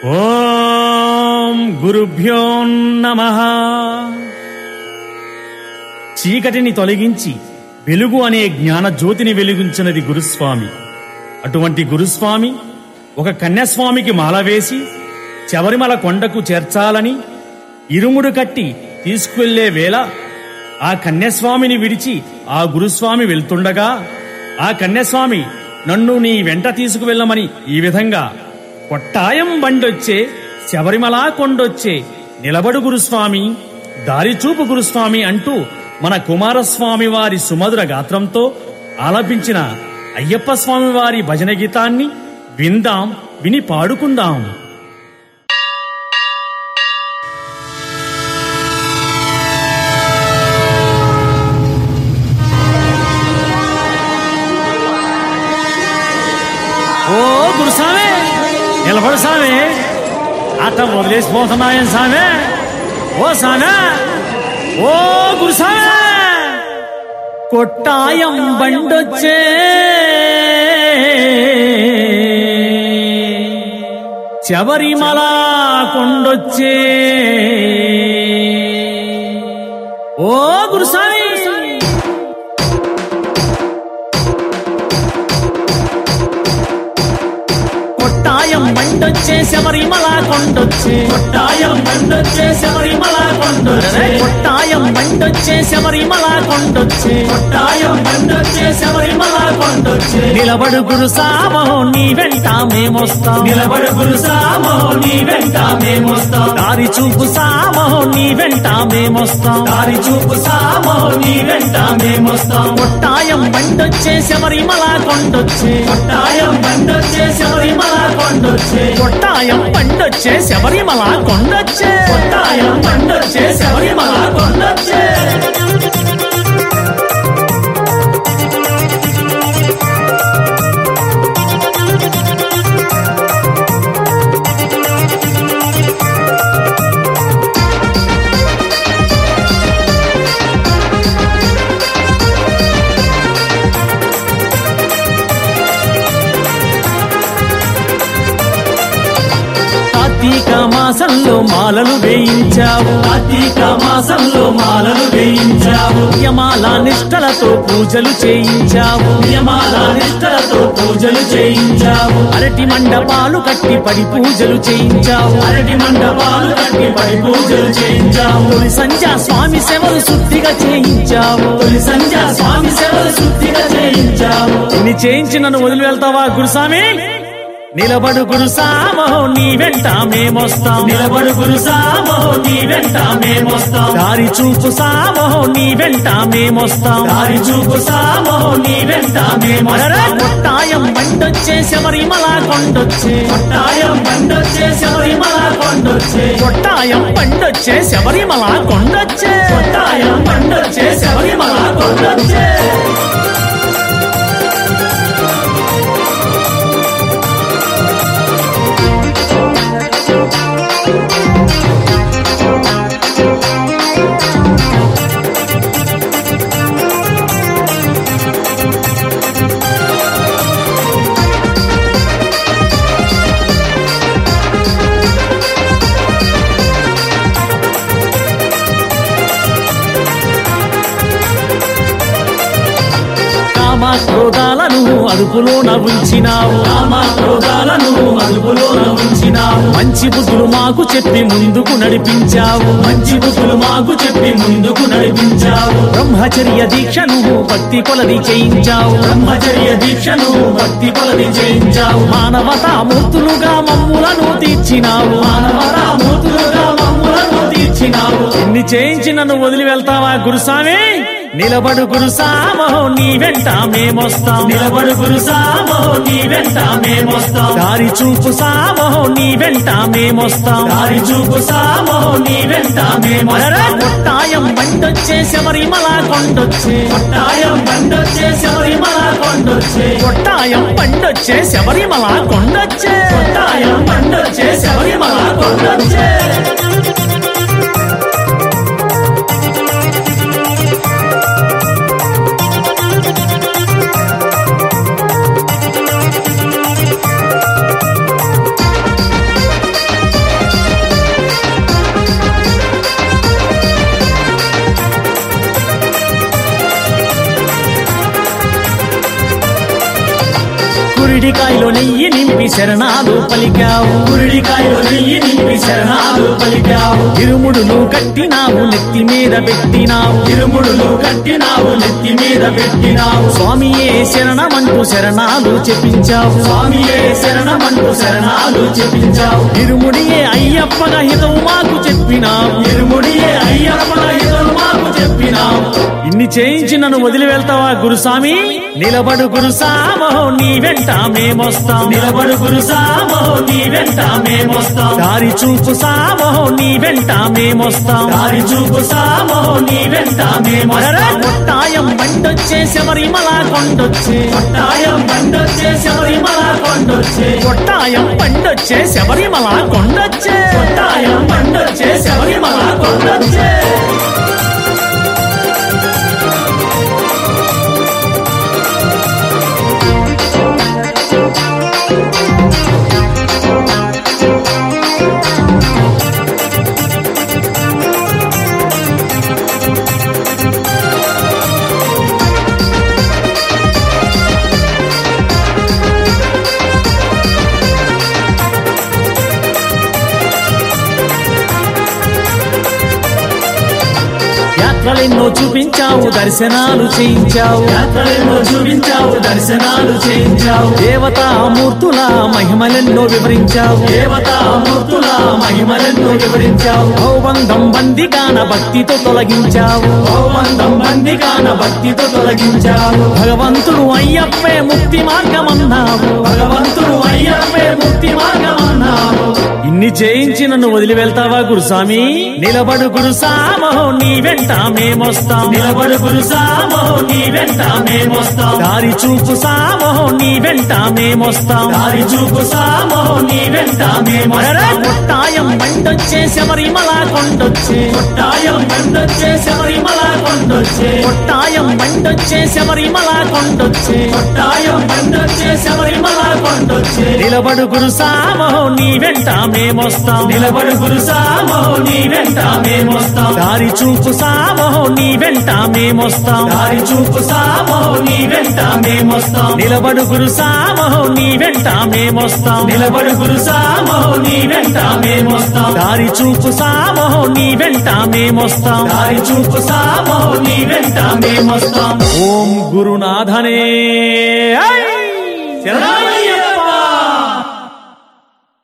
ఓం గురుభ్యో నమ చీకటిని తొలగించి వెలుగు అనే జ్ఞాన జ్యోతిని వెలిగించినది గురుస్వామి అటువంటి గురుస్వామి ఒక కన్యాస్వామికి మాల వేసి శబరిమల కొండకు చేర్చాలని ఇరుముడు కట్టి తీసుకువెళ్లే వేళ ఆ కన్యాస్వామిని విడిచి ఆ గురుస్వామి వెళ్తుండగా ఆ కన్యాస్వామి నన్ను నీ వెంట తీసుకువెళ్ళమని ఈ విధంగా కొట్టాయం బండొచ్చే శబరిమల కొండొచ్చే నిలబడు గురుస్వామి దారిచూపు గురుస్వామి అంటూ మన కుమారస్వామి వారి సుమధుర గాత్రంతో ఆలపించిన అయ్యప్ప స్వామి వారి భజన గీతాన్ని విందాం విని పాడుకుందాం ఓ గురుస్వామి నిలబడు స్వామి అట్ట వదిలేసిపోతున్నాయని స్వామి ఓ స్వామి ఓ గురుస్వామి కొట్టాయం బండొచ్చే శబరిమల కొండొచ్చే ఓ గురుస్వామి కొట్టాయం బండొచ్చే శబరిమల కొండొచ్చే కొట్టాయం బండొచ్చే శబరిమల కొండొచ్చే కొట్టాయం బండొచ్చే శబరిమల కొండొచ్చే కొట్టాయం బండొచ్చే శబరిమల కొండొచ్చే నిలబడు గురు సామో నీ వెంట మేమొస్తాం నిలబడు గురు సామో నీ వెంట మేమొస్తాం దారి చూపు సామో నీ వెంట మేమొస్తాం దారి చూపు సామో నీ వెంట మేమొస్తాం కొట్టాయం బండొచ్చే శబరిమల కొండొచ్చే కొట్టాయం బండొచ్చే శబరిమల కొండొచ్చే కొట్టాయం బండొచ్చే శబరిమల కొండొచ్చే కొట్టాయం బండొచ్చే శబరిమల కొండొచ్చే కార్తీక మాసంలో మాలలు వేయించావు కార్తీక మాసంలో మాలలు వేయించావు యమాల నిష్టలతో పూజలు చేయించావు నియమాల నిష్టలతో పూజలు చేయించావు అరటి మండపాలు కట్టి పడి పూజలు చేయించావు అరటి మండపాలు కట్టి పడి పూజలు చేయించావు తొలి సంధ్యా స్వామి సేవలు శుద్ధిగా చేయించావు తొలి సంధ్య స్వామి సేవలు శుద్ధిగా చేయించావు ఇన్ని చేయించి నన్ను వదిలి వెళ్తావా గురుస్వామి నిలబడు గురుసామో నీ వెంట మేమొస్తాం నిలబడు గురు సామో నీ వెంట మేమొస్తాం దారి చూపు సామో నీ వెంట మేమొస్తాం దారి చూపు సామో నీ వెంట అరరే మేమొస్తాం కొట్టాయం బండొచ్చే శబరిమల కొండొచ్చే కొట్టాయం బండొచ్చే శబరిమల కొండొచ్చే కొట్టాయం బండొచ్చే శబరిమల కొండొచ్చే కొట్టాయం బండొచ్చే శబరిమల కొండొచ్చే కామ క్రోధాలను అదుపులోన ఉంచినావు రామ క్రోధాలను అదుపులోన ఉంచినావు మంచి బుద్ధులు మాకు చెప్పి ముందుకు నడిపించావు మంచి బుద్ధులు మాకు చెప్పి ముందుకు నడిపించావు బ్రహ్మచర్య దీక్షను భక్తి కొలది చేయించావు బ్రహ్మచర్య దీక్షను భక్తి కొలది చేయించావు మానవతా మూర్తులుగా మమ్ములను తీర్చినావు మానవతా మూర్తులుగా మమ్ములను తీర్చినావు ఇన్ని చేయించి నన్ను వదిలి వెళ్తావా గురుస్వామి నిలబడు గురుసామో నీ వెంట మేమొస్తాం నిలబడు గురు సామో నీ వెంట మేమొస్తాం దారి చూపు సామో నీ వెంట మేమొస్తాం దారి చూపు సామో నీ వెంట అరరే మేమొస్తాం కొట్టాయం బండొచ్చే శబరిమల కొండొచ్చే కొట్టాయం బండొచ్చే శబరిమల కొండొచ్చే కొట్టాయం బండొచ్చే శబరిమల కొండొచ్చే కొట్టాయం బండొచ్చే శబరిమల కొండొచ్చే శరణాలు పలికావు గురిడికాయలు నెయ్యి నింపి శరణాలు పలికావు ఇరుముడులు కట్టినావు నెత్తి మీద పెట్టినావు ఇరుముడులు కట్టినావు నెత్తి మీద పెట్టినావు స్వామియే శరణమంటూ శరణాలు చెప్పించావు స్వామియే శరణమంటూ శరణాలు చెప్పించావు ఇరుముడియే అయ్యప్పగా హితవు మాకు చెప్పినావు ఇరుముడియే అయ్యప్ప ఇతను మాకు చెప్పినావు ఇన్ని చేయించి నన్ను వదిలి వెళ్తావా గురుస్వామి నిలబడు గురుసామో నీ వెంట మేమొస్తాం నిలబడు గురు సామో నీ వెంట మేమొస్తాం దారి చూపు సామో నీ వెంట మేమొస్తాం దారి చూపు సామో నీ వెంట అరెరే, మేమొస్తాం కొట్టాయం బండొచ్చే శబరిమల కొండొచ్చే కొట్టాయం బండొచ్చే శబరిమల కొండొచ్చే కొట్టాయం బండొచ్చే శబరిమల కొండొచ్చే కొట్టాయం బండొచ్చే శబరిమల కొండొచ్చే యాత్రలెన్నో చూపించావు దర్శనాలు చేయించావు యాత్రలను చూపించావు దర్శనాలు చేయించావు దేవతామూర్తుల మహిమలెన్నో వివరించావు దేవతా మూర్తుల మహిమలను వివరించావు భౌబంధం బందిగాన భక్తితో తొలగించావు బహుమందం బందిగాన భక్తితో తొలగించావు భగవంతుడు అయ్యప్పే ముక్తి మార్గమన్నావు భగవంతుడు అయ్యప్పే ముక్తి మార్గమన్నావు ఇన్ని చేయించి నన్ను వదిలి వెళ్తావా గురుస్వామి నిలబడు గురుసామో నీ వెంట మేమొస్తాం నిలబడు గురు సామో నీ వెంట మేమొస్తాం దారి చూపు సామో నీ వెంట మేమొస్తాం దారి చూపు సామో నీ వెంట అరెరే, మేమొస్తాం కొట్టాయం బండొచ్చే శబరిమల కొండొచ్చే కొట్టాయం బండొచ్చే శబరిమల కొండొచ్చే కొట్టాయం బండొచ్చే శబరిమల కొండొచ్చే కొట్టాయం బండొచ్చే శబరిమల కొండొచ్చే నిలబడు గురుసామో నీ వెంట మేమొస్తాం నిలబడు గురు సామో నీ వెంట మేమొస్తాం దారి చూపు సామో నీ వెంట మేమొస్తాం దారి చూపు సామో నీ వెంట మేమొస్తాం నిలబడు గురుసామో నీ వెంట మేమొస్తాం నిలబడు గురు సామో నీ వెంట మేమొస్తాం దారి చూపు సామో నీ వెంట మేమొస్తాం దారి చూపు సామో నీ వెంట మేమొస్తాం ఓం గురునాథనే ఐ! శరణాయ